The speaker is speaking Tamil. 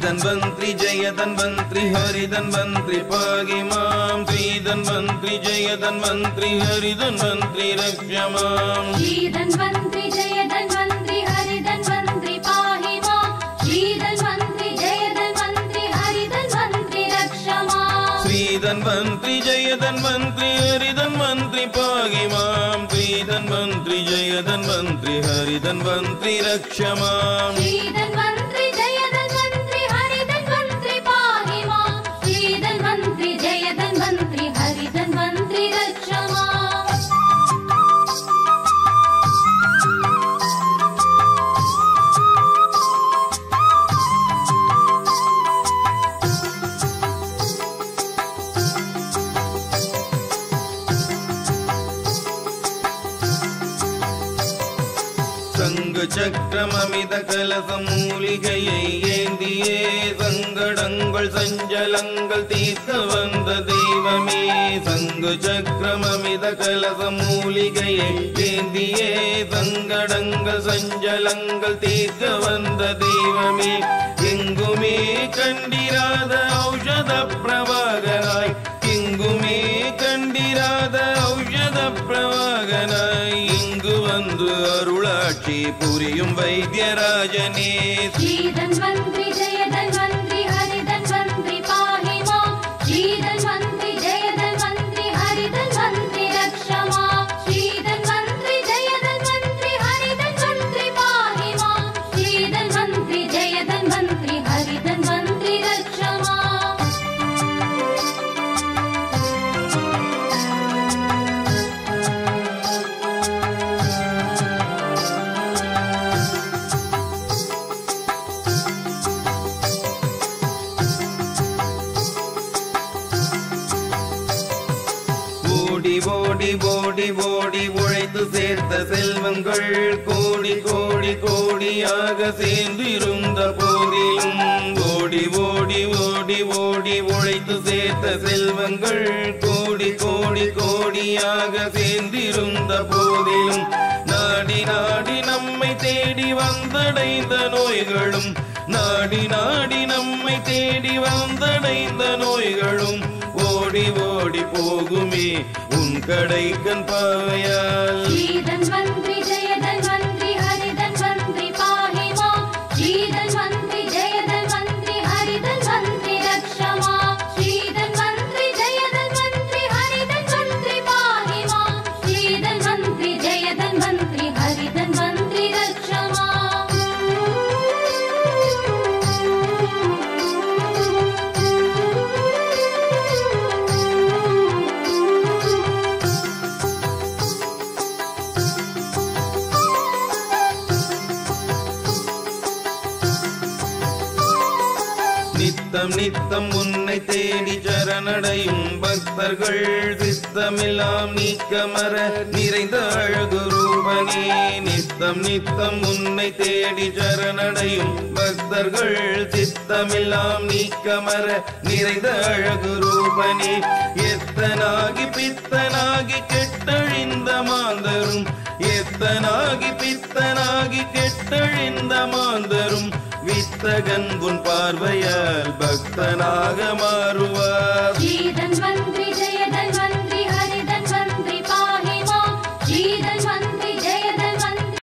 धन्वन्त्रि जय धन्वन्त्रि हरिधन्वन्त्रि पाहि मां श्रीधन्वन्त्रि जय धन्वन्त्रि हरिधन्वन्त्रि रक्ष माम् श्रीधन्वन्त्रि जय धन्वन्त्रि हरिधन्वन्त्रि पाहि माम् श्रीधन्वन्त्रि जय धन्वन्त्रि हरिधन्वन्त्रि रक्ष माम् श्रीधन्वन्त्रि जय धन्वन्त्रि हरिधन्वन्त्रि पाहि मां श्रीधन्वन्त्रि जय धन्वन्त्रि हरिधन्वन्त्रि रक्ष माम् श्रीधन्वन्त्रि जय धन्वन्त्रि हरिधन्वन्त्रि पाहि माम् श्रीधन्वन्त्रि जय धन्वन्त्रि हरिधन्वन्त्रि रक्ष माम् சங்கு சக்கரமமித கலசம் மூலிகையை ஏந்தியே சங்கடங்கள் சஞ்சலங்கள் தீர்க்க வந்த தெய்வமே சங்கு சக்கரமமித கலசம் மூலிகையை ஏந்தியே சங்கடங்கள் சஞ்சலங்கள் தீர்க்க வந்த தெய்வமே எங்குமே கண்டிராத ஔஷத பிரவாகனாய் எங்குமே கண்டிராத ஔஷத பிரவாகனாய் இங்கு வந்து அருளாட்சி புரியும் வைத்தியராஜனே श्रीधन्वन्त्रि जय धन्वन्त्रि हरिधन्वन्त्रि पाहि माम् श्रीधन्वन्त्रि जय धन्वन्त्रि हरिधन्वन्त्रि रक्ष माम् श्रीधन्वन्त्रि जय धन्वन्त्रि हरिधन्वन्त्रि पाहि माम् श्रीधन्वन्त्रि जय धन्वन्त्रि हरिधन्वन्त्रि रक्ष माम् ஓடி ஓடி ஓடி ஓடி உழைத்து சேர்த்த செல்வங்கள் கோடி கோடி கோடியாக சேர்ந்திருந்த போதிலும் ஓடி ஓடி ஓடி ஓடி உழைத்து சேர்த்த செல்வங்கள் கோடி கோடி கோடியாக சேர்ந்திருந்த போதிலும் நாடி நாடி நம்மை தேடி வந்தடைந்த நோய்களும் நாடி நாடி நம்மை தேடி வந்தடைந்த நோய்களும் ஓடி ஓடி போகுமே உன் கடைக்கண் பாவையால் श्रीधन्वन्त्रि जय धन्वन्त्रि हरिधन्वन्त्रि पाहि माम् श्रीधन्वन्त्रि जय धन्वन्त्रि हरिधन्वन्त्रि रक्ष माम् श्रीधन्वन्त्रि जय धन्वन्त्रि हरिधन्वन्त्रि पाहि माम् श्रीधन्वन्त्रि जय धन्वन्त्रि हरिधन्वन्त्रि रक्ष माम् நித்தம் நித்தம் உன்னை தேடி சரணடையும் பக்தர்கள் சித்தமெல்லாம் நீக்கமர நிறைந்த அழகு ரூபனே நித்தம் நித்தம் உன்னை தேடி சரணடையும் பக்தர்கள் சித்தமெல்லாம் நீக்கமர நிறைந்த அழகு ரூபனே எத்தனாகி பித்தனாகி கெட்டழிந்த மாந்தரும் எத்தனாகி பித்தனாகி கெட்டழிந்த மாந்தரும் வித்தகன் உன் பார்வையால் பக்தனாக மாறுவார்